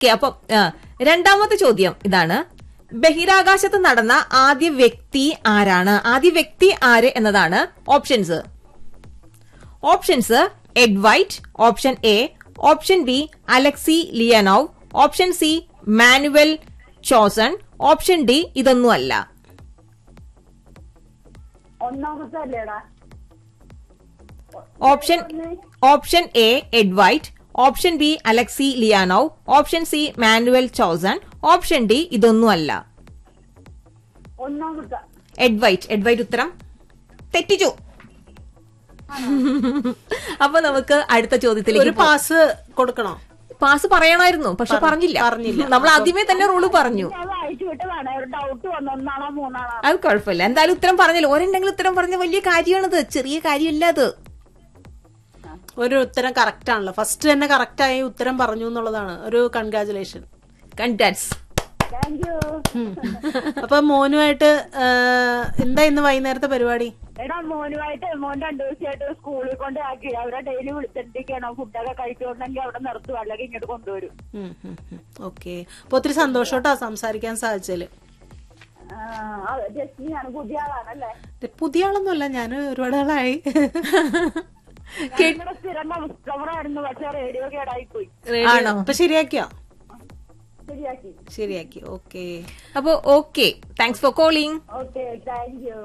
Okay അപ്പൊ ആ, രണ്ടാമത്തെ ചോദ്യം ഇതാണ് ബഹിരാകാശത്ത് നടന്ന ആദ്യ വ്യക്തി ആരാണ് ആദ്യ വ്യക്തി ആര് എന്നതാണ് options options Ed White option A option B Alexei Leonov option C Manuel Chosen option D ഇതൊന്നും അല്ല ഒന്നാമത്തെ അല്ലേടാ option option A Ed White option B Alexei Leonov option C Manuel Chosen option D ഇതൊന്നും അല്ല ഒന്നാമത്തെ Ed white Ed white ഉത്തരം തെറ്റിച്ചു അപ്പൊ നമുക്ക് അടുത്ത ഒരു ചോദ്യത്തിലേക്ക് പോകാം. പാസ് കൊടുക്കണോ പാസ് പറയണമായിരുന്നു പക്ഷെ പറഞ്ഞില്ല പറഞ്ഞില്ല. നമ്മൾ ആദ്യമേ തന്നെ റൂള് പറഞ്ഞു ഞാൻ വായിച്ചു വിട്ടതാണ് ഒരു ഡൗട്ട് വന്നു ഒന്നാണോ മൂന്നാണോ അത് കുഴപ്പമില്ല എന്തായാലും ഉത്തരം പറഞ്ഞല്ലോ ഒരെണ്ണെങ്കിലും ഉത്തരം പറഞ്ഞ വലിയ കാര്യമാണത് ചെറിയ കാര്യമല്ല അത് ഒരു ഉത്തരം കറക്റ്റ് ആണല്ലോ ഫസ്റ്റ് തന്നെ കറക്റ്റ് ആയി ഉത്തരം പറഞ്ഞു എന്നുള്ളതാണ് ഒരു കൺഗ്രാചുലേഷൻ കൺഗ്രാറ്റ്സ് താങ്ക് യു അപ്പൊ മോനുമായിട്ട് ആ, എന്താ ഇന്ന് വൈകുന്നേരത്തെ പരിപാടി എടാ മോനുമായിട്ട് മോൻ രണ്ടു ദിവസമായിട്ട് സ്കൂളിൽ കൊണ്ട് ആക്കി അവരെ ഡെയിലി വിളിച്ചിട്ടിരിക്കണോ ഫുഡൊക്കെ കഴിക്കുന്നുണ്ടെങ്കിൽ അവിടെ നിർത്തും അല്ലെങ്കിൽ ഇങ്ങോട്ട് കൊണ്ടുവരും ഓക്കെ അപ്പൊ ഒത്തിരി സന്തോഷോട്ടാ സംസാരിക്കാൻ സാധിച്ചാല് ജസ്റ്റിനാണ് പുതിയ ആളാണല്ലേ പുതിയ ആളൊന്നുമല്ല ഞാൻ ഒരുപാട് ആളായി ഞങ്ങളുടെ സ്ഥിരം കസ്റ്റമറായിരുന്നു പക്ഷെ റേഡിയോ കേടായി പോയി ആണോ? അപ്പൊ ശരിയാക്കിയോ ശരിയാക്കി ശരിയാക്കി ഓക്കെ അപ്പൊ okay thanks for calling okay thank you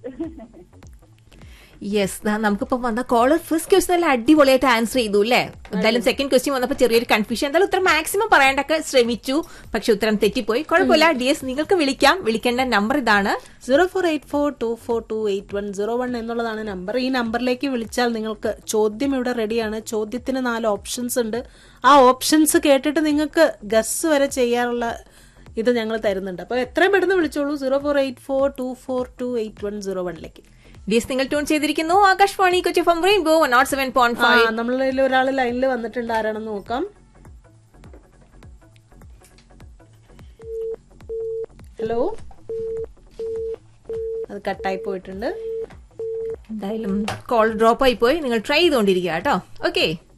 yes നമുക്കിപ്പോ വന്ന കോളർ ഫസ്റ്റ് ക്വസ്റ്റൻ നല്ല അടിപൊളിയായിട്ട് ആൻസർ ചെയ്തു അല്ലേ എന്തായാലും സെക്കൻഡ് ക്വസ്റ്റ്യൻ വന്നപ്പോൾ ചെറിയൊരു കൺഫ്യൂഷൻ എന്തായാലും ഉത്തരം മാക്സിമം പറയാണ്ടൊക്കെ ശ്രമിച്ചു പക്ഷെ ഉത്തരം തെറ്റിപ്പോയി കുഴപ്പമില്ല ഡി എസ് നിങ്ങൾക്ക് വിളിക്കാം വിളിക്കേണ്ട നമ്പർ ഇതാണ് zero four eight four two four two eight one zero one എന്നുള്ളതാണ് നമ്പർ ഈ നമ്പറിലേക്ക് വിളിച്ചാൽ നിങ്ങൾക്ക് ചോദ്യം ഇവിടെ റെഡിയാണ് ചോദ്യത്തിന് നാല് ഓപ്ഷൻസ് ഉണ്ട് ആ ഓപ്ഷൻസ് കേട്ടിട്ട് നിങ്ങൾക്ക് ഗസ് വരെ ചെയ്യാനുള്ള ഇത് ഞങ്ങൾ തരുന്നുണ്ട് അപ്പോൾ എത്രയും പെട്ടെന്ന് വിളിച്ചോളൂ zero four eight four two four two eight one zero വണ്ണിലേക്ക് ഡി എസ് നിങ്ങൾ ട്യൂൺ ചെയ്തിരിക്കുന്നു Akashvani Kochi from rainbow nought seven point five നമ്മളിൽ ഒരാൾ ലൈനിൽ വന്നിട്ടുണ്ട് ആരാണെന്ന് നോക്കാം ഹലോ അത് കട്ടായി പോയിട്ടുണ്ട് എന്തായാലും കോൾ ഡ്രോപ്പ് ആയി പോയി നിങ്ങൾ ട്രൈ ചെയ്തുകൊണ്ടിരിക്കുക കേട്ടോ ഓക്കെ